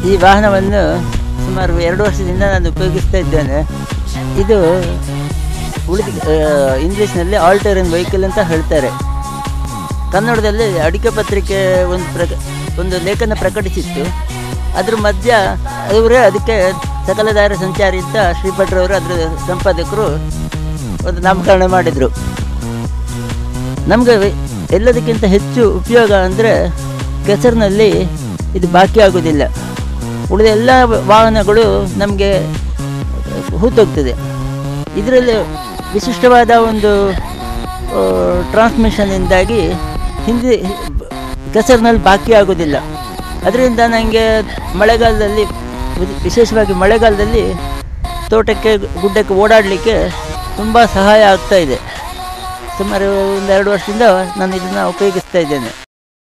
ಈ ವಾಹನವನ್ನು ಸುಮಾರು ಎರಡು ವರ್ಷದಿಂದ ನಾನು ಉಪಯೋಗಿಸ್ತಾ ಇದ್ದೇನೆ ಇದು ಉಳಿದ ಇಂಗ್ಲೀಷ್ನಲ್ಲಿ ಆಲ್ಟರನ್ ವೆಹಿಕಲ್ ಅಂತ ಹೇಳ್ತಾರೆ ಕನ್ನಡದಲ್ಲಿ ಅಡಿಕೆ ಪತ್ರಿಕೆ ಒಂದು ಪ್ರಕ ಒಂದು ಲೇಖನ ಪ್ರಕಟಿಸಿತ್ತು ಅದ್ರ ಮಧ್ಯ ಅವರೇ ಅದಕ್ಕೆ ಸಕಲದಾರ ಸಂಚಾರಿ ಅಂತ ಶ್ರೀಭಟ್ರವರು ಅದರ ಸಂಪಾದಕರು ಒಂದು ನಾಮಕರಣ ಮಾಡಿದರು ನಮಗೆ ಎಲ್ಲದಕ್ಕಿಂತ ಹೆಚ್ಚು ಉಪಯೋಗ ಅಂದರೆ ಕೆಸರಿನಲ್ಲಿ ಇದು ಬಾಕಿ ಆಗೋದಿಲ್ಲ ಉಳಿದ ಎಲ್ಲ ವಾಹನಗಳು ನಮಗೆ ಹೂತೋಗ್ತದೆ ಇದರಲ್ಲಿ ವಿಶಿಷ್ಟವಾದ ಒಂದು ಟ್ರಾನ್ಸ್ಮಿಷನ್ನಿಂದಾಗಿ ಹಿಂದೆ ಕೆಸರಿನಲ್ಲಿ ಬಾಕಿ ಆಗೋದಿಲ್ಲ ಅದರಿಂದ ನನಗೆ ಮಳೆಗಾಲದಲ್ಲಿ ವಿ- ವಿಶೇಷವಾಗಿ ಮಳೆಗಾಲದಲ್ಲಿ ತೋಟಕ್ಕೆ ಗುಡ್ಡಕ್ಕೆ ಓಡಾಡಲಿಕ್ಕೆ ತುಂಬ ಸಹಾಯ ಆಗ್ತಾ ಇದೆ ಸುಮಾರು ಒಂದು ಎರಡು ವರ್ಷದಿಂದ ನಾನು ಇದನ್ನು ಉಪಯೋಗಿಸ್ತಾ ಇದ್ದೇನೆ